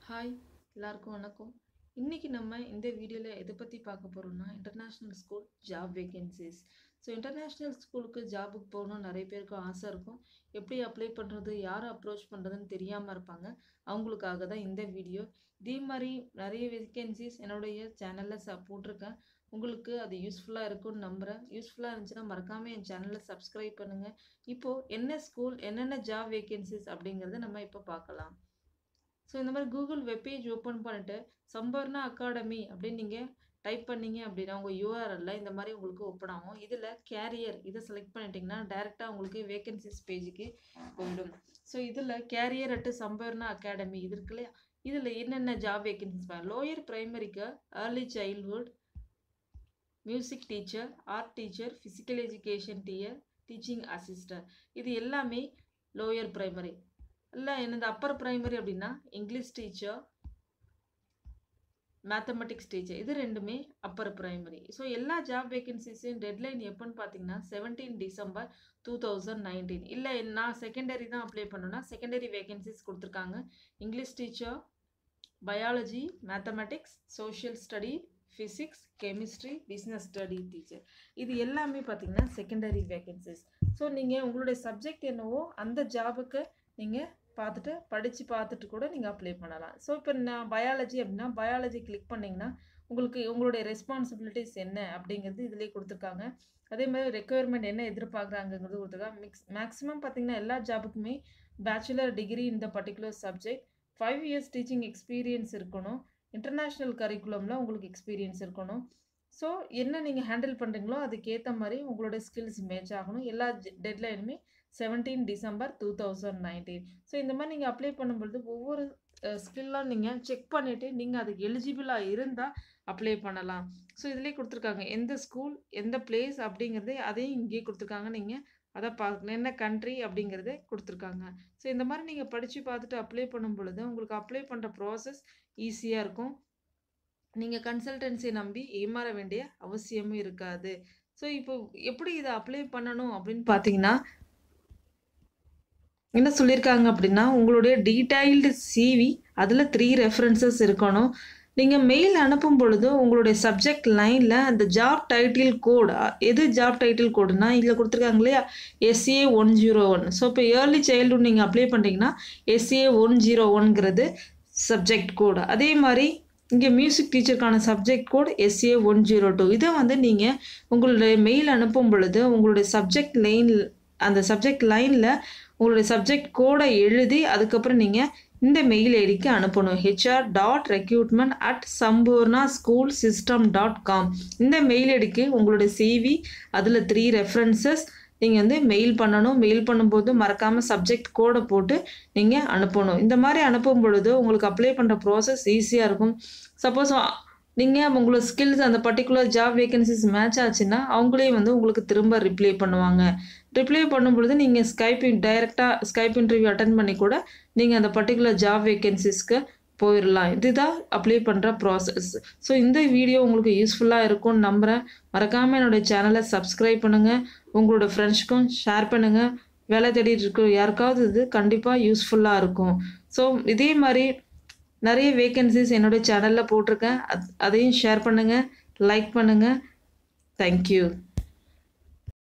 hi எல்லாருக்கும் வணக்கம் இன்னைக்கு நம்ம இந்த வீடியோவில் எதை பற்றி பார்க்க போகிறோம்னா international school job vacancies so international ஸ்கூலுக்கு ஜாபுக்கு போகணும் நிறைய பேருக்கு ஆசை இருக்கும் எப்படி அப்ளை பண்ணுறது யாரை அப்ரோச் பண்ணுறதுன்னு தெரியாமல் இருப்பாங்க அவங்களுக்காக தான் இந்த வீடியோ இதே மாதிரி நிறைய வேகன்சிஸ் என்னுடைய சேனலில் ச போட்டிருக்கேன் உங்களுக்கு அது யூஸ்ஃபுல்லாக இருக்கும்னு நம்புகிறேன் யூஸ்ஃபுல்லாக இருந்துச்சுன்னா மறக்காமல் என் சேனலை சப்ஸ்கிரைப் பண்ணுங்கள் இப்போது என்ன ஸ்கூல் என்னென்ன ஜாப் வேகன்சிஸ் அப்படிங்கிறத நம்ம இப்போ பார்க்கலாம் ஸோ இந்த மாதிரி கூகுள் வெப்பேஜ் ஓப்பன் பண்ணிட்டு சம்பர்ணா அகாடமி அப்படின்னு நீங்கள் டைப் பண்ணீங்க அப்படின்னா உங்கள் யூஆர்எல்ல இந்த மாதிரி உங்களுக்கு ஓப்பன் ஆகும் இதில் கேரியர் இதை செலக்ட் பண்ணிட்டீங்கன்னா டைரெக்டாக உங்களுக்கு வேகன்சிஸ் பேஜுக்கு போயிடும் ஸோ இதில் கேரியர் அட்டு சம்பர்ணா அகாடமி இது இருக்கு இல்லையா இதில் என்னென்ன ஜாப் வேகன்சிஸ் லோயர் ப்ரைமரிக்கு early childhood music teacher art teacher physical education teacher teaching assistant இது எல்லாமே லோயர் ப்ரைமரி இல்லை என்னது அப்பர் ப்ரைமரி அப்படின்னா இங்கிலீஷ் டீச்சர் மேத்தமெட்டிக்ஸ் டீச்சர் இது ரெண்டுமே அப்பர் ப்ரைமரி ஸோ எல்லா ஜாப் வேகன்சிஸையும் டெட்லைன் எப்போன்னு பார்த்தீங்கன்னா seventeen December two thousand nineteen இல்லை நான் செகண்டரி தான் அப்ளை பண்ணேன்னா செகண்டரி வேகன்சிஸ் கொடுத்துருக்காங்க English teacher biology mathematics social study physics chemistry business study teacher இது எல்லாமே பார்த்தீங்கன்னா செகண்டரி வேகன்சிஸ் ஸோ நீங்கள் உங்களுடைய சப்ஜெக்ட் என்னவோ அந்த ஜாபுக்கு நீங்கள் பார்த்துட்டு படித்து பார்த்துட்டு கூட நீங்கள் அப்ளை பண்ணலாம் ஸோ இப்போ நான் பயாலஜி அப்படின்னா பயாலஜி கிளிக் பண்ணிங்கன்னா உங்களுக்கு உங்களுடைய ரெஸ்பான்சிபிலிட்டிஸ் என்ன அப்படிங்கிறது இதிலே கொடுத்துருக்காங்க அதே மாதிரி ரெக்குயர்மெண்ட் என்ன எதிர்பார்க்குறாங்கிறது கொடுத்துருக்காங்க மிக்ஸ் மேக்ஸிமம் பார்த்தீங்கன்னா எல்லா ஜாபுக்குமே பேச்சுலர் டிகிரி இந்த particular subject five years teaching experience இருக்கணும் இன்டர்நேஷ்னல் கரிக்குலமில் உங்களுக்கு எக்ஸ்பீரியன்ஸ் இருக்கணும் ஸோ என்ன நீங்கள் ஹேண்டில் பண்ணுறீங்களோ அதுக்கேற்ற மாதிரி உங்களோட ஸ்கில்ஸ் மேட்ச் ஆகணும் எல்லா டெட்லைனுமே seventeen December two thousand nineteen so இந்த மாதிரி நீங்கள் அப்ளை பண்ணும்பொழுது ஒவ்வொரு ஸ்கில்லாம் நீங்கள் செக் பண்ணிவிட்டு நீங்கள் அதுக்கு எலிஜிபிளாக இருந்தால் அப்ளை பண்ணலாம் ஸோ இதிலே கொடுத்துருக்காங்க எந்த ஸ்கூல் எந்த பிளேஸ் அப்படிங்கிறதே அதையும் இங்கேயே கொடுத்துருக்காங்க நீங்கள் அதை பார்க்கணும் என்ன கண்ட்ரி அப்படிங்கிறத கொடுத்துருக்காங்க ஸோ இந்த மாதிரி நீங்கள் படித்து பார்த்துட்டு அப்ளை பண்ணும் பொழுது உங்களுக்கு அப்ளை பண்ணுற ப்ராசஸ் ஈஸியாக இருக்கும் நீங்கள் கன்சல்டன்சியை நம்பி ஏமாற வேண்டிய அவசியமும் இருக்காது ஸோ இப்போ எப்படி இதை அப்ளை பண்ணணும் அப்படின்னு பார்த்தீங்கன்னா என்ன சொல்லியிருக்காங்க அப்படின்னா உங்களுடைய டீடைல்டு சிவி அதில் த்ரீ ரெஃபரன்சஸ் இருக்கணும் நீங்கள் மெயில் அனுப்பும் பொழுது உங்களுடைய சப்ஜெக்ட் லைனில் அந்த ஜாப் டைட்டில் கோட் எது ஜாப் டைட்டில் கோடுனா இதில் கொடுத்துருக்காங்க இல்லையா SA one zero one so இப்போ ஏர்லி சைல்டுஹுட் நீங்கள் அப்ளை பண்ணிட்டீங்கன்னா எஸ்ஏ ஒன் ஜீரோ ஒன்ங்கிறது சப்ஜெக்ட் கோடு அதே மாதிரி இங்கே மியூசிக் டீச்சருக்கான subject code SA one zero two இதை வந்து நீங்கள் உங்களுடைய மெயில் அனுப்பும் பொழுது உங்களுடைய சப்ஜெக்ட் லைன் அந்த சப்ஜெக்ட் லைனில் உங்களுடைய சப்ஜெக்ட் கோடை எழுதி அதுக்கப்புறம் நீங்கள் இந்த மெயில் ஐடிக்கு அனுப்பணும் HR dot recruitment at Sampoorna school system dot com இந்த மெயில் ஐடிக்கு உங்களுடைய சிவி அதில் த்ரீ ரெஃபரன்சஸ் நீங்கள் வந்து மெயில் பண்ணணும் மெயில் பண்ணும்போது மறக்காமல் சப்ஜெக்ட் கோடை போட்டு நீங்கள் அனுப்பணும் இந்த மாதிரி அனுப்பும் பொழுது உங்களுக்கு அப்ளை பண்ணுற ப்ராசஸ் ஈஸியாக இருக்கும் சப்போஸ் நீங்கள் உங்களோட ஸ்கில்ஸ் அந்த பர்டிகுலர் ஜாப் வேகன்சிஸ் மேட்ச் ஆச்சுன்னா அவங்களே வந்து உங்களுக்கு திரும்ப ரிப்ளை பண்ணுவாங்க ரிப்ளை பண்ணும் பொழுது நீங்கள் ஸ்கைப் டைரெக்டாக ஸ்கைப் இன்டர்வியூ அட்டன் பண்ணி கூட நீங்கள் அந்த பர்டிகுலர் ஜாப் வேகன்சிஸ்க்கு போயிடலாம் இதுதான் அப்ளை பண்ணுற ப்ராசஸ் ஸோ இந்த வீடியோ உங்களுக்கு யூஸ்ஃபுல்லாக இருக்கும்னு நம்புகிறேன் மறக்காமல் என்னுடைய சேனலை சப்ஸ்கிரைப் பண்ணுங்கள் உங்களோட ஃப்ரெண்ட்ஸ்க்கும் ஷேர் பண்ணுங்கள் வேலை தேடிட்டு இருக்க யாருக்காவது இது கண்டிப்பாக யூஸ்ஃபுல்லாக இருக்கும் ஸோ இதே மாதிரி நிறைய வேகன்சிஸ் என்னுடைய சேனலில் போட்டிருக்கேன் அதையும் ஷேர் பண்ணுங்கள் லைக் பண்ணுங்கள் தேங்க்யூ